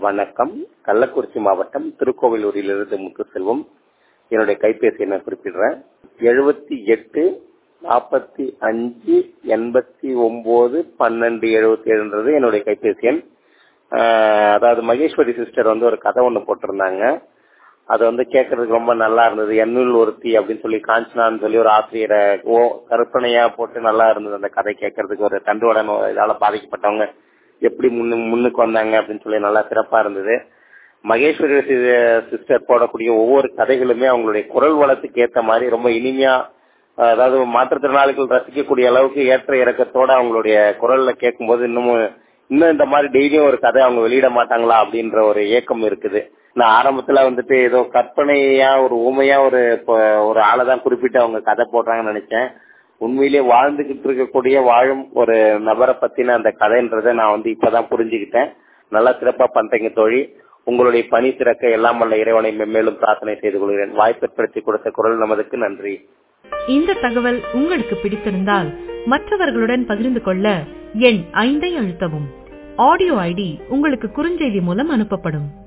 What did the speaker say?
வணக்கம் கள்ளக்குறிச்சி மாவட்டம் திருக்கோவிலூரிலிருந்து முத்துசெல்வம் என்னுடைய கைபேசி எண்ணை குறிப்பிடுறேன் எழுபத்தி எட்டு நாற்பத்தி அஞ்சு எண்பத்தி ஒன்பது பன்னெண்டு எழுபத்தி ஏழுன்றது என்னுடைய கைபேசி எண் ஆஹ் அதாவது மகேஸ்வரி சிஸ்டர் வந்து ஒரு கதை ஒன்று போட்டிருந்தாங்க அது வந்து கேட்கறதுக்கு ரொம்ப நல்லா இருந்தது என்னுள் ஒருத்தி அப்படின்னு சொல்லி காஞ்சனான்னு சொல்லி ஒரு ஆசிரியரை ஓ கற்பனையா போட்டு நல்லா இருந்தது அந்த கதை கேட்கறதுக்கு ஒரு தண்டுவட இதால பாதிக்கப்பட்டவங்க எப்படி முன்னு முன்னுக்கு வந்தாங்க அப்படின்னு சொல்லி நல்லா சிறப்பா இருந்தது மகேஸ்வரி சிஸ்டர் போடக்கூடிய ஒவ்வொரு கதைகளுமே அவங்களுடைய குரல் வளத்துக்கு ஏத்த மாதிரி ரொம்ப இனிமையா அதாவது மாற்றுத்திறனாளிகள் ரசிக்கக்கூடிய அளவுக்கு ஏற்ற இறக்கத்தோட அவங்களுடைய குரல்ல கேட்கும்போது இன்னமும் இன்னும் இந்த மாதிரி டெய்லியும் ஒரு கதை அவங்க வெளியிட மாட்டாங்களா அப்படின்ற ஒரு ஏக்கம் இருக்குது நான் ஆரம்பத்துல வந்துட்டு ஏதோ கற்பனையா ஒரு ஊமையா ஒரு ஒரு ஆளை தான் குறிப்பிட்டு அவங்க கதை போடுறாங்கன்னு நினைச்சேன் உண்மையிலேயே வாழ்ந்துகிட்டு இருக்கக்கூடிய வாழும் ஒரு நபரை பத்தின அந்த கதைன்றதை நான் வந்து இப்பதான் புரிஞ்சுக்கிட்டேன் நல்லா சிறப்பா பண்றீங்க தோழி உங்களுடைய பணி சிறக்க எல்லாம் வல்ல இறைவனை மென்மேலும் பிரார்த்தனை செய்து கொள்கிறேன் வாய்ப்பு ஏற்படுத்தி கொடுத்த குரல் நமதுக்கு நன்றி இந்த தகவல் உங்களுக்கு பிடித்திருந்தால் மற்றவர்களுடன் பகிர்ந்து கொள்ள எண் ஐந்தை அழுத்தவும் ஆடியோ ஐடி உங்களுக்கு குறுஞ்செய்தி மூலம் அனுப்பப்படும்